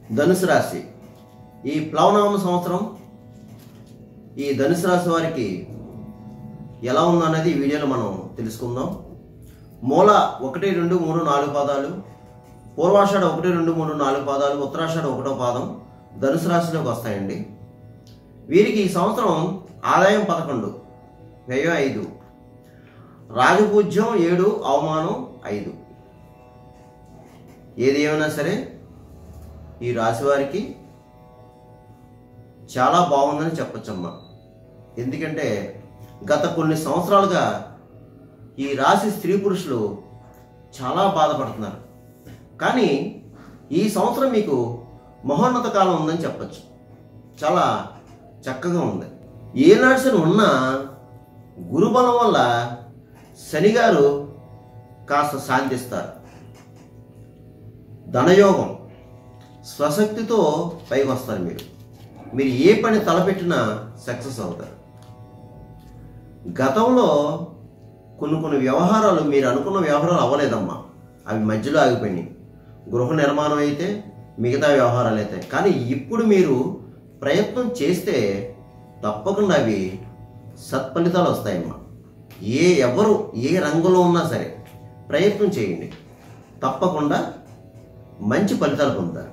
ధనుసు రాశి ఈ ప్లవనామ సంవత్సరం ఈ ధనుసు రాశి వారికి ఎలా ఉందన్నది ఈ వీడియోలో మనం తెలుసుకుందాం మూల ఒకటి రెండు మూడు నాలుగు పాదాలు పూర్వాషాఢ ఒకటి రెండు మూడు నాలుగు పాదాలు ఉత్తరాషాఢ ఒకటో పాదం ధనుసు రాశిలోకి వస్తాయండి వీరికి ఈ సంవత్సరం ఆదాయం పదకొండు వ్యయం ఐదు రాజపూజ్యం ఏడు అవమానం ఐదు ఏది ఏమైనా సరే ఈ రాశి వారికి చాలా బాగుందని చెప్పొచ్చమ్మా ఎందుకంటే గత కొన్ని సంవత్సరాలుగా ఈ రాశి స్త్రీ పురుషులు చాలా బాధపడుతున్నారు కానీ ఈ సంవత్సరం మీకు మహోన్నత కాలం ఉందని చెప్పచ్చు చాలా చక్కగా ఉంది ఏ నర్సన్ ఉన్నా గురుబలం వల్ల శనిగారు కాస్త శాంతిస్తారు ధనయోగం స్వశక్తితో పైకి వస్తారు మీరు మీరు ఏ పని తలపెట్టినా సక్సెస్ అవుతారు గతంలో కొన్ని కొన్ని వ్యవహారాలు మీరు అనుకున్న వ్యవహారాలు అవ్వలేదమ్మా అవి మధ్యలో ఆగిపోయినాయి గృహ నిర్మాణం అయితే మిగతా వ్యవహారాలు అయితే కానీ ఇప్పుడు మీరు ప్రయత్నం చేస్తే తప్పకుండా అవి సత్ఫలితాలు వస్తాయమ్మా ఏ ఎవరు ఏ రంగంలో ఉన్నా సరే ప్రయత్నం చేయండి తప్పకుండా మంచి ఫలితాలు పొందుతారు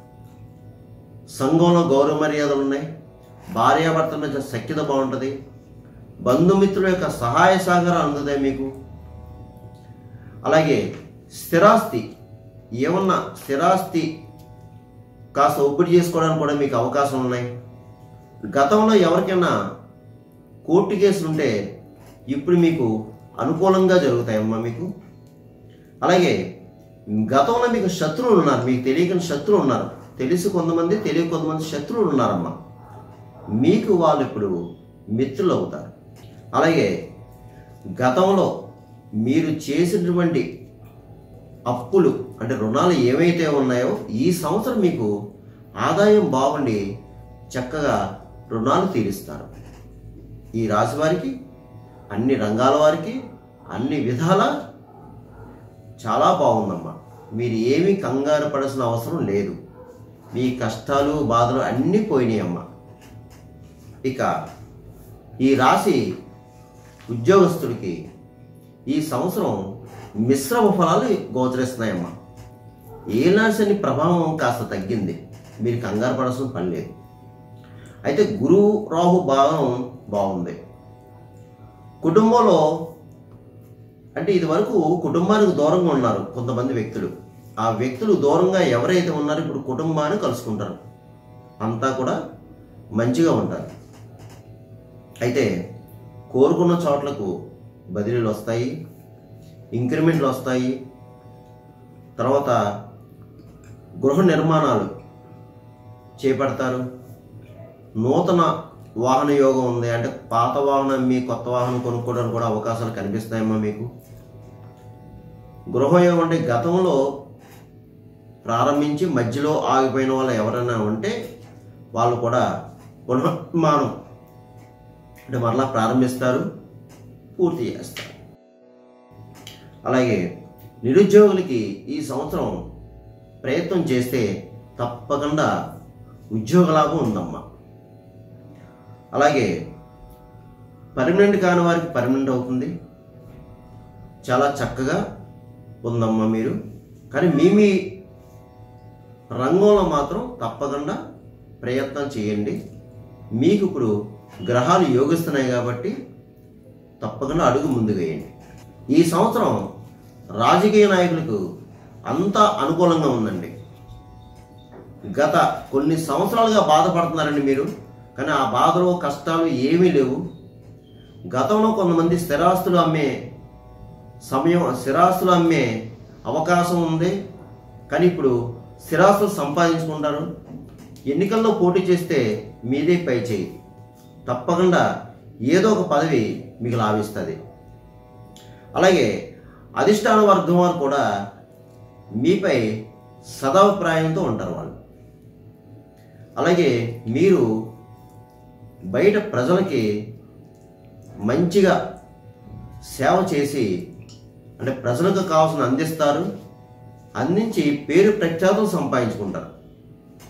సంఘంలో గౌరవ మర్యాదలు ఉన్నాయి భార్యాభర్తల మధ్య సఖ్యత బాగుంటుంది బంధుమిత్రుల యొక్క సహాయ సహకారం అందుతాయి మీకు అలాగే స్థిరాస్తి ఏమన్నా స్థిరాస్తి కాస్త ఒప్పిడి చేసుకోవడానికి కూడా మీకు అవకాశం ఉన్నాయి గతంలో ఎవరికైనా కోర్టు కేసులు ఉంటే ఇప్పుడు మీకు అనుకూలంగా జరుగుతాయమ్మా మీకు అలాగే గతంలో మీకు శత్రువులు ఉన్నారు మీకు తెలియని శత్రువులు ఉన్నారు తెలిసి కొంతమంది తెలియక కొంతమంది శత్రువులు ఉన్నారమ్మా మీకు వాళ్ళు ఇప్పుడు మిత్రులు అవుతారు అలాగే గతంలో మీరు చేసినటువంటి అప్పులు అంటే రుణాలు ఏవైతే ఉన్నాయో ఈ సంవత్సరం మీకు ఆదాయం బాగుండి చక్కగా రుణాలు తీరుస్తారు ఈ రాశి వారికి అన్ని రంగాల వారికి అన్ని విధాల చాలా బాగుందమ్మా మీరు ఏమీ కంగారు పడాల్సిన అవసరం లేదు మీ కష్టాలు బాధలు అన్నీ పోయినాయమ్మా ఇక ఈ రాశి ఉద్యోగస్తుడికి ఈ సంవత్సరం మిశ్రమ ఫలాలు గోచరిస్తున్నాయమ్మా ఏనాశని ప్రభావం కాస్త తగ్గింది మీరు కంగారు పడాల్సిన పని లేదు అయితే గురువు రాహు భాగం బాగుంది కుటుంబంలో అంటే ఇది వరకు కుటుంబానికి దూరంగా ఉన్నారు కొంతమంది వ్యక్తులు ఆ వ్యక్తులు దూరంగా ఎవరైతే ఉన్నారో ఇప్పుడు కుటుంబాన్ని కలుసుకుంటారు అంతా కూడా మంచిగా ఉంటారు అయితే కోరుకున్న చోట్లకు బదిలీలు వస్తాయి ఇంక్రిమెంట్లు వస్తాయి తర్వాత గృహ నిర్మాణాలు చేపడతారు నూతన వాహన యోగం ఉంది అంటే పాత వాహనం మీ కొత్త వాహనం కొనుక్కోవడానికి కూడా అవకాశాలు కనిపిస్తాయమ్మా మీకు గృహయోగం అంటే గతంలో ప్రారంభించి మధ్యలో ఆగిపోయిన వాళ్ళు ఎవరైనా ఉంటే వాళ్ళు కూడా పునర్మానం అంటే మరలా ప్రారంభిస్తారు పూర్తి చేస్తారు అలాగే నిరుద్యోగులకి ఈ సంవత్సరం ప్రయత్నం చేస్తే తప్పకుండా ఉద్యోగ లాభం ఉందమ్మా అలాగే పర్మనెంట్ కాని వారికి పర్మనెంట్ అవుతుంది చాలా చక్కగా ఉందమ్మా మీరు కానీ మీ మీ రంగంలో మాత్రం తప్పకుండా ప్రయత్నం చేయండి మీకు ఇప్పుడు గ్రహాలు యోగిస్తున్నాయి కాబట్టి తప్పకుండా అడుగు ముందుకు వేయండి ఈ సంవత్సరం రాజకీయ నాయకులకు అంతా అనుకూలంగా ఉందండి గత కొన్ని సంవత్సరాలుగా బాధపడుతున్నారండి మీరు కానీ ఆ బాధలు కష్టాలు ఏమీ లేవు గతంలో కొంతమంది స్థిరాస్తులు అమ్మే సమయం స్థిరాస్తులు అమ్మే అవకాశం ఉంది కానీ ఇప్పుడు స్థిరాస్తులు సంపాదించుకుంటారు ఎన్నికల్లో పోటీ చేస్తే మీదే పై చేయి తప్పకుండా ఏదో ఒక పదవి మీకు లాభిస్తుంది అలాగే అధిష్టాన వర్గం వారు కూడా మీపై సదాభిప్రాయంతో ఉంటారు వాళ్ళు అలాగే మీరు బయట ప్రజలకి మంచిగా సేవ చేసి అంటే ప్రజలకు కావాల్సిన అందిస్తారు అందించి పేరు ప్రఖ్యాతులు సంపాదించుకుంటారు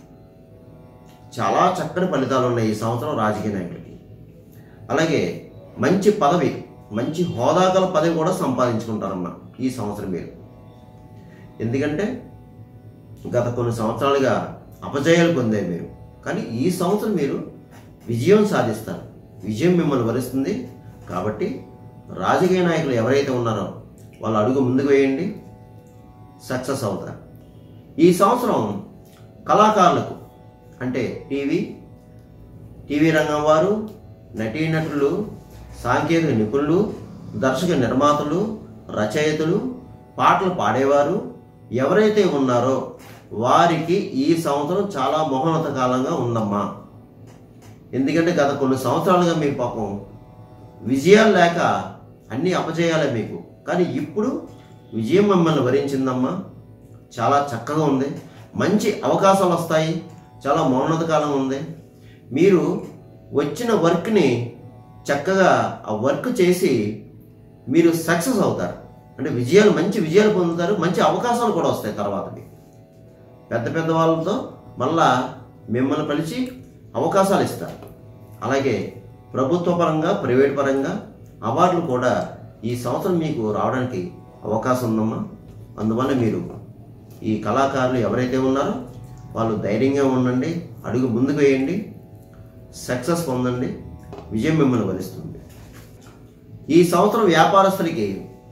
చాలా చక్కని ఫలితాలు ఉన్నాయి ఈ సంవత్సరం రాజకీయ నాయకులకి అలాగే మంచి పదవి మంచి హోదాగల పదవి కూడా సంపాదించుకుంటారమ్మా ఈ సంవత్సరం మీరు ఎందుకంటే గత కొన్ని సంవత్సరాలుగా అపజయాలు పొందారు మీరు కానీ ఈ సంవత్సరం మీరు విజయం సాధిస్తారు విజయం మిమ్మల్ని వరిస్తుంది కాబట్టి రాజకీయ నాయకులు ఎవరైతే ఉన్నారో వాళ్ళు అడుగు ముందుకు వేయండి సక్సెస్ అవుతారు ఈ సంవత్సరం కళాకారులకు అంటే టీవీ టీవీ రంగం వారు నటీనటులు సాంకేతిక నిపుణులు దర్శక నిర్మాతలు రచయితలు పాటలు పాడేవారు ఎవరైతే ఉన్నారో వారికి ఈ సంవత్సరం చాలా మహోన్నత కాలంగా ఉందమ్మా ఎందుకంటే గత కొన్ని సంవత్సరాలుగా మీకు పాపం విజయాలు లేక అన్ని అపజయాలే మీకు కానీ ఇప్పుడు విజయం మిమ్మల్ని వరించిందమ్మా చాలా చక్కగా ఉంది మంచి అవకాశాలు వస్తాయి చాలా మౌనత కాలం ఉంది మీరు వచ్చిన వర్క్ని చక్కగా ఆ వర్క్ చేసి మీరు సక్సెస్ అవుతారు అంటే విజయాలు మంచి విజయాలు పొందుతారు మంచి అవకాశాలు కూడా వస్తాయి తర్వాత మీకు పెద్ద పెద్ద వాళ్ళతో మళ్ళా మిమ్మల్ని పిలిచి అవకాశాలు ఇస్తారు అలాగే ప్రభుత్వ పరంగా ప్రైవేట్ పరంగా అవార్డులు కూడా ఈ సంవత్సరం మీకు రావడానికి అవకాశం ఉందమ్మా అందువల్ల మీరు ఈ కళాకారులు ఎవరైతే ఉన్నారో వాళ్ళు ధైర్యంగా ఉండండి అడుగు ముందుకు వేయండి సక్సెస్ పొందండి విజయం మిమ్మల్ని వరిస్తుంది ఈ సంవత్సరం వ్యాపారస్తులకి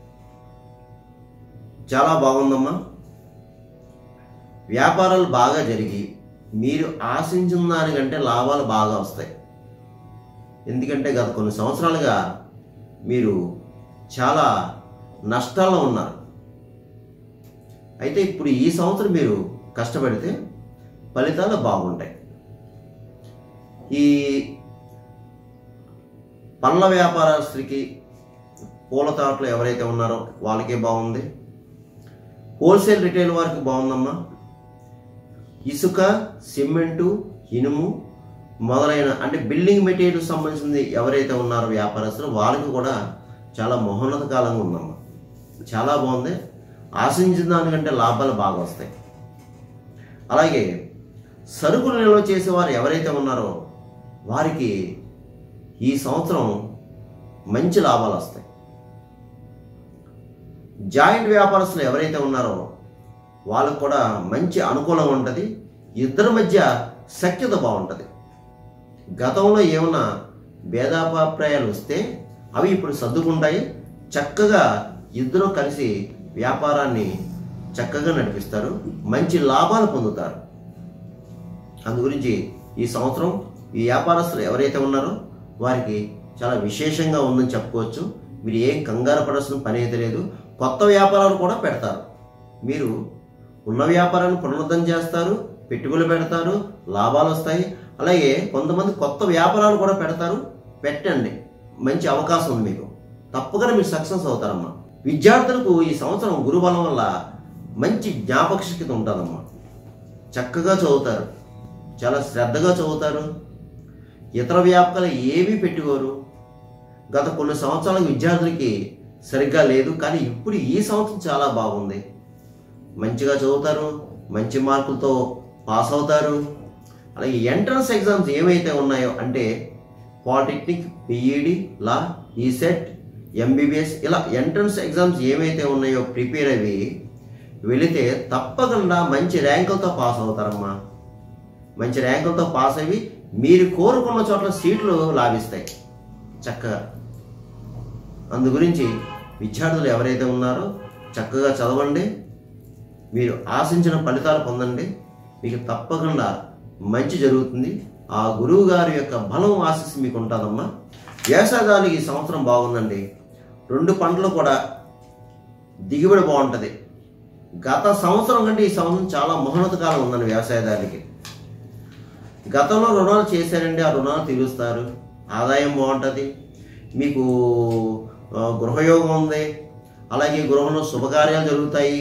చాలా బాగుందమ్మా వ్యాపారాలు బాగా జరిగి మీరు ఆశించిన దానికంటే లాభాలు బాగా వస్తాయి ఎందుకంటే గత కొన్ని సంవత్సరాలుగా మీరు చాలా నష్టాల్లో ఉన్నారు అయితే ఇప్పుడు ఈ సంవత్సరం మీరు కష్టపడితే ఫలితాలు బాగుంటాయి ఈ పళ్ళ వ్యాపారస్తులకి పూల తోటలు ఎవరైతే ఉన్నారో వాళ్ళకే బాగుంది హోల్సేల్ రిటైల్ వారికి బాగుందమ్మా ఇసుక సిమెంటు ఇనుము మొదలైన అంటే బిల్డింగ్ మెటీరియల్ సంబంధించింది ఎవరైతే ఉన్నారో వ్యాపారస్తులు వాళ్ళకి కూడా చాలా మహోన్నత కాలంగా ఉందమ్మా చాలా బాగుంది ఆశించిన దానికంటే లాభాలు బాగా వస్తాయి అలాగే సరుకులు నిల్వ చేసేవారు ఎవరైతే ఉన్నారో వారికి ఈ సంవత్సరం మంచి లాభాలు వస్తాయి జాయింట్ వ్యాపారస్తులు ఎవరైతే ఉన్నారో వాళ్ళకు కూడా మంచి అనుకూలం ఉంటుంది ఇద్దరి మధ్య సఖ్యత బాగుంటుంది గతంలో ఏమన్నా భేదాభిప్రాయాలు వస్తే అవి ఇప్పుడు సర్దుకుంటాయి చక్కగా ఇద్దరు కలిసి వ్యాపారాన్ని చక్కగా నడిపిస్తారు మంచి లాభాలు పొందుతారు అందు గురించి ఈ సంవత్సరం ఈ వ్యాపారస్తులు ఎవరైతే ఉన్నారో వారికి చాలా విశేషంగా ఉందని చెప్పుకోవచ్చు మీరు ఏం కంగారు పడాల్సిన పని అయితే లేదు కొత్త వ్యాపారాలు కూడా పెడతారు మీరు ఉన్న వ్యాపారాన్ని పునరుద్ధరణ చేస్తారు పెట్టుబడులు పెడతారు లాభాలు వస్తాయి అలాగే కొంతమంది కొత్త వ్యాపారాలు కూడా పెడతారు పెట్టండి మంచి అవకాశం ఉంది మీకు తప్పకుండా మీరు సక్సెస్ అవుతారమ్మా విద్యార్థులకు ఈ సంవత్సరం గురుబలం వల్ల మంచి జ్ఞాపక శక్తి ఉంటుందమ్మా చక్కగా చదువుతారు చాలా శ్రద్ధగా చదువుతారు ఇతర వ్యాపకాలు ఏమీ పెట్టుకోరు గత కొన్ని సంవత్సరాల విద్యార్థులకి సరిగ్గా లేదు కానీ ఇప్పుడు ఈ సంవత్సరం చాలా బాగుంది మంచిగా చదువుతారు మంచి మార్కులతో పాస్ అవుతారు అలాగే ఎంట్రన్స్ ఎగ్జామ్స్ ఏమైతే ఉన్నాయో అంటే polytechnic B Ed law ECET MBBS ఇలా ఎంట్రన్స్ ఎగ్జామ్స్ ఏమైతే ఉన్నాయో ప్రిపేర్ అవి వెళితే తప్పకుండా మంచి ర్యాంకులతో పాస్ అవుతారమ్మా మంచి ర్యాంకులతో పాస్ అయ్యి మీరు కోరుకున్న చోట్ల సీట్లు లాభిస్తాయి చక్కగా అందు గురించి విద్యార్థులు ఎవరైతే ఉన్నారో చక్కగా చదవండి మీరు ఆశించిన ఫలితాలు పొందండి మీకు తప్పకుండా మంచి జరుగుతుంది ఆ గురువు గారి యొక్క బలం ఆశిస్సు మీకు ఉంటుందమ్మా వ్యవసాయదారులకు ఈ సంవత్సరం బాగుందండి రెండు పంటలు కూడా దిగుబడి బాగుంటుంది గత సంవత్సరం కంటే ఈ సంవత్సరం చాలా మహోన్నత కాలం ఉందండి వ్యవసాయదారులకి గతంలో రుణాలు చేశారండి ఆ రుణాలు తీరుస్తారు ఆదాయం బాగుంటుంది మీకు ఆ, గృహయోగం ఉంది అలాగే గృహంలో శుభకార్యాలు జరుగుతాయి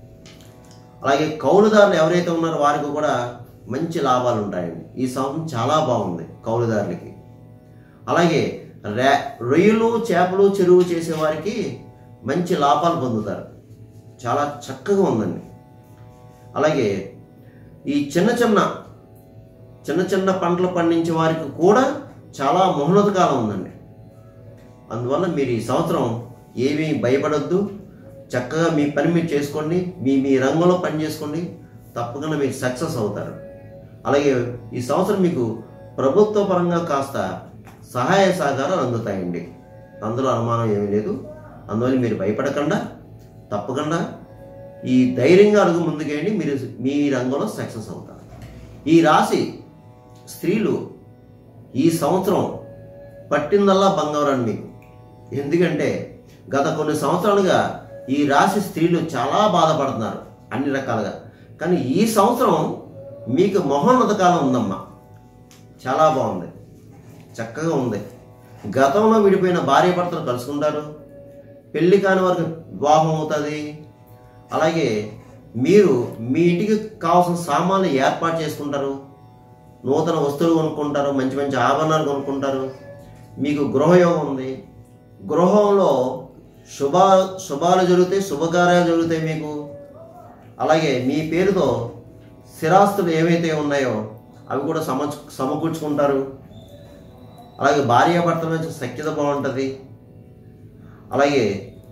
అలాగే కౌలుదారులు ఎవరైతే ఉన్నారో వారికి కూడా మంచి లాభాలు ఉంటాయండి ఈ సంవత్సరం చాలా బాగుంది కౌలుదారులకి అలాగే రే రొయ్యలు చేపలు చెరువు చేసే వారికి మంచి లాభాలు పొందుతారు చాలా చక్కగా ఉందండి అలాగే ఈ చిన్న చిన్న చిన్న చిన్న పంటలు పండించే వారికి కూడా చాలా మహోన్నత కాలం ఉందండి అందువల్ల మీరు ఈ సంవత్సరం ఏమీ భయపడొద్దు చక్కగా మీ పని మీరు చేసుకోండి మీ మీ రంగంలో పని చేసుకోండి తప్పకుండా మీరు సక్సెస్ అవుతారు అలాగే ఈ సంవత్సరం మీకు ప్రభుత్వ పరంగా కాస్త సహాయ సహకారాలు అందుతాయండి అందులో అనుమానం ఏమీ లేదు అందువల్ల మీరు భయపడకుండా తప్పకుండా ఈ ధైర్యంగా అడుగు ముందుకేయండి మీరు మీ రంగంలో సక్సెస్ అవుతారు ఈ రాశి స్త్రీలు ఈ సంవత్సరం పట్టిందల్లా బంగారం మీకు ఎందుకంటే గత కొన్ని సంవత్సరాలుగా ఈ రాశి స్త్రీలు చాలా బాధపడుతున్నారు అన్ని రకాలుగా కానీ ఈ సంవత్సరం మీకు మహోన్నత కాలం ఉందమ్మా చాలా బాగుంది చక్కగా ఉంది గతంలో విడిపోయిన భార్య భర్తలు కలుసుకుంటారు పెళ్లి కాని వారికి వివాహం అవుతుంది అలాగే మీరు మీ ఇంటికి కావాల్సిన సామాన్లు ఏర్పాటు చేసుకుంటారు నూతన వస్తువులు కొనుక్కుంటారు మంచి మంచి ఆభరణాలు కొనుక్కుంటారు మీకు గృహయోగం ఉంది గృహంలో శుభ శుభాలు జరుగుతాయి శుభకార్యాలు జరుగుతాయి మీకు అలాగే మీ పేరుతో స్థిరాస్తులు ఏవైతే ఉన్నాయో అవి కూడా సమ సమకూర్చుకుంటారు అలాగే భార్యాభర్తల మధ్య సఖ్యత బాగుంటుంది అలాగే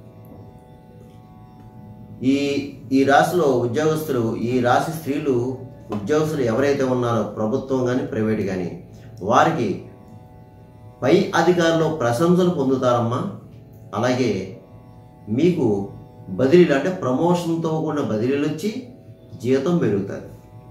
ఈ ఈ రాశిలో ఉద్యోగస్తులు ఈ రాశి స్త్రీలు ఉద్యోగస్తులు ఎవరైతే ఉన్నారో ప్రభుత్వం కానీ ప్రైవేట్ కానీ వారికి పై అధికారులు ప్రశంసలు పొందుతారమ్మా అలాగే మీకు బదిలీలు అంటే ప్రమోషన్తో కూడిన బదిలీలు వచ్చి జీతం పెరుగుతుంది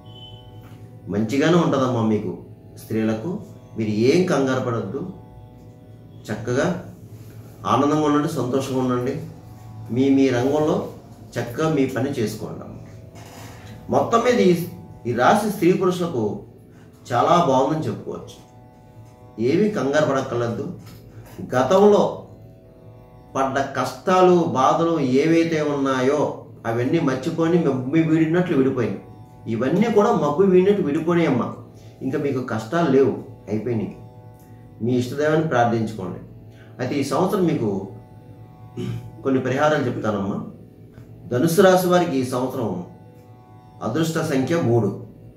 మంచిగానే ఉంటుందమ్మా మీకు స్త్రీలకు మీరు ఏం కంగారు పడద్దు చక్కగా ఆనందంగా ఉండండి సంతోషంగా ఉండండి మీ మీ రంగంలో చక్కగా మీ పని చేసుకోండి మొత్తం మీద ఈ ఈ రాశి స్త్రీ పురుషులకు చాలా బాగుందని చెప్పుకోవచ్చు ఏమీ కంగారు పడక్కర్లేదు గతంలో పడ్డ కష్టాలు బాధలు ఏవైతే ఉన్నాయో అవన్నీ మర్చిపోయి మబ్బు వీడినట్లు విడిపోయినాయి ఇవన్నీ కూడా మబ్బు వీడినట్టు విడిపోయినాయి అమ్మా ఇంకా మీకు కష్టాలు లేవు అయిపోయినాయి మీ ఇష్టదేవాన్ని ప్రార్థించుకోండి అయితే ఈ సంవత్సరం మీకు కొన్ని పరిహారాలు చెప్తానమ్మా ధనుసు రాశి వారికి ఈ సంవత్సరం అదృష్ట సంఖ్య మూడు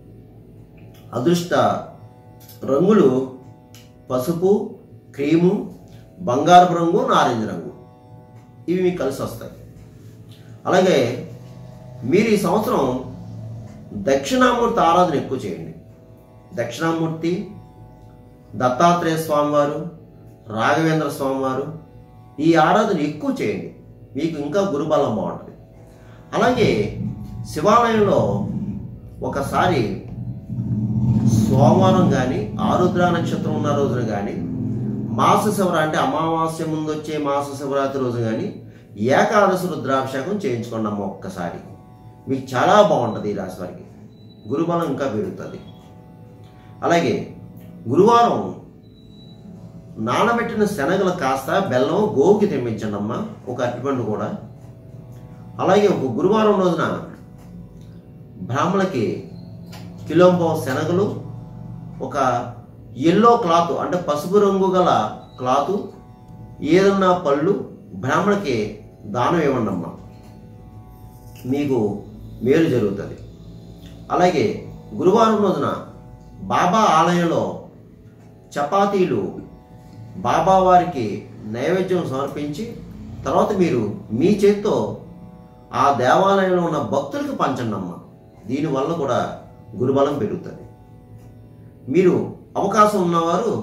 అదృష్ట రంగులు పసుపు క్రీము బంగారపు రంగు నారింజ రంగు ఇవి మీకు కలిసి వస్తాయి అలాగే మీరు ఈ సంవత్సరం దక్షిణామూర్తి ఆరాధన ఎక్కువ చేయండి దక్షిణామూర్తి దత్తాత్రేయ స్వామివారు రాఘవేంద్ర స్వామివారు ఈ ఆరాధన ఎక్కువ చేయండి మీకు ఇంకా గురుబలం బాగుంటుంది అలాగే శివాలయంలో ఒకసారి సోమవారం కానీ ఆరుద్ర నక్షత్రం ఉన్న రోజున కానీ మాస శివరా అంటే అమావాస్య ముందు వచ్చే మాస శివరాత్రి రోజు కానీ ఏకాదశి రుద్రాభిషేకం చేయించుకోండి అమ్మ ఒక్కసారి మీకు చాలా బాగుంటుంది ఈ రాశి వారికి గురుబలం ఇంకా పెరుగుతుంది అలాగే గురువారం నానబెట్టిన శనగలు కాస్త బెల్లం గోవుకి తెప్పించండి అమ్మ ఒక అరటిపండు కూడా అలాగే ఒక గురువారం రోజున బ్రాహ్మణులకి కిలోంపావు శనగలు ఒక ఎల్లో క్లాత్ అంటే పసుపు రంగు గల క్లాత్ ఏదన్నా పళ్ళు బ్రాహ్మణకి దానం ఇవ్వండి అమ్మా మీకు మేలు జరుగుతుంది అలాగే గురువారం రోజున బాబా ఆలయంలో చపాతీలు బాబా వారికి నైవేద్యం సమర్పించి తర్వాత మీరు మీ చేత్తో ఆ దేవాలయంలో ఉన్న భక్తులకు పంచండి అమ్మ దీనివల్ల కూడా గురుబలం పెరుగుతుంది మీరు అవకాశం ఉన్నవారు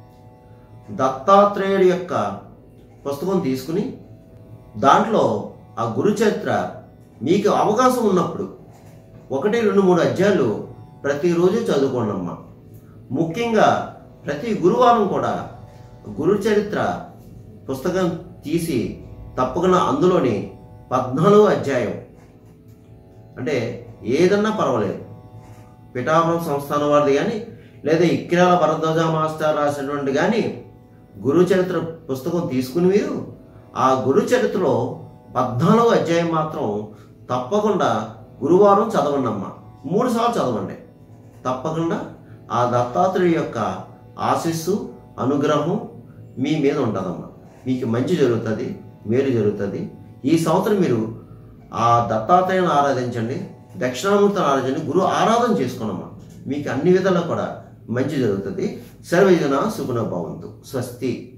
దత్తాత్రేయుడి యొక్క పుస్తకం తీసుకుని దాంట్లో ఆ గురు చరిత్ర మీకు అవకాశం ఉన్నప్పుడు ఒకటి రెండు మూడు అధ్యాయాలు ప్రతిరోజు చదువుకోండి అమ్మా ముఖ్యంగా ప్రతి గురువారం కూడా గురు చరిత్ర పుస్తకం తీసి తప్పకుండా అందులోని పద్నాలుగో అధ్యాయం అంటే ఏదన్నా పర్వాలేదు పిఠాపురం సంస్థానం వారిది కానీ లేదా ఇక్కిరాల భరద్వాజ మాస్టర్ రాసినటువంటి కానీ గురు చరిత్ర పుస్తకం తీసుకుని మీరు ఆ గురు చరిత్రలో పద్నాలుగో అధ్యాయం మాత్రం తప్పకుండా గురువారం చదవండి అమ్మా మూడు సార్లు చదవండి తప్పకుండా ఆ దత్తాత్రేయ యొక్క ఆశీస్సు అనుగ్రహం మీ మీద ఉంటుందమ్మా మీకు మంచి జరుగుతుంది మేలు జరుగుతుంది ఈ సంవత్సరం మీరు ఆ దత్తాత్రేయుని ఆరాధించండి దక్షిణామూర్తిని ఆరాధించండి గురు ఆరాధన చేసుకోనమ్మా మీకు అన్ని విధాలా కూడా మంచి జరుగుతుంది సర్వజన సుగుణ భవంతు స్వస్తి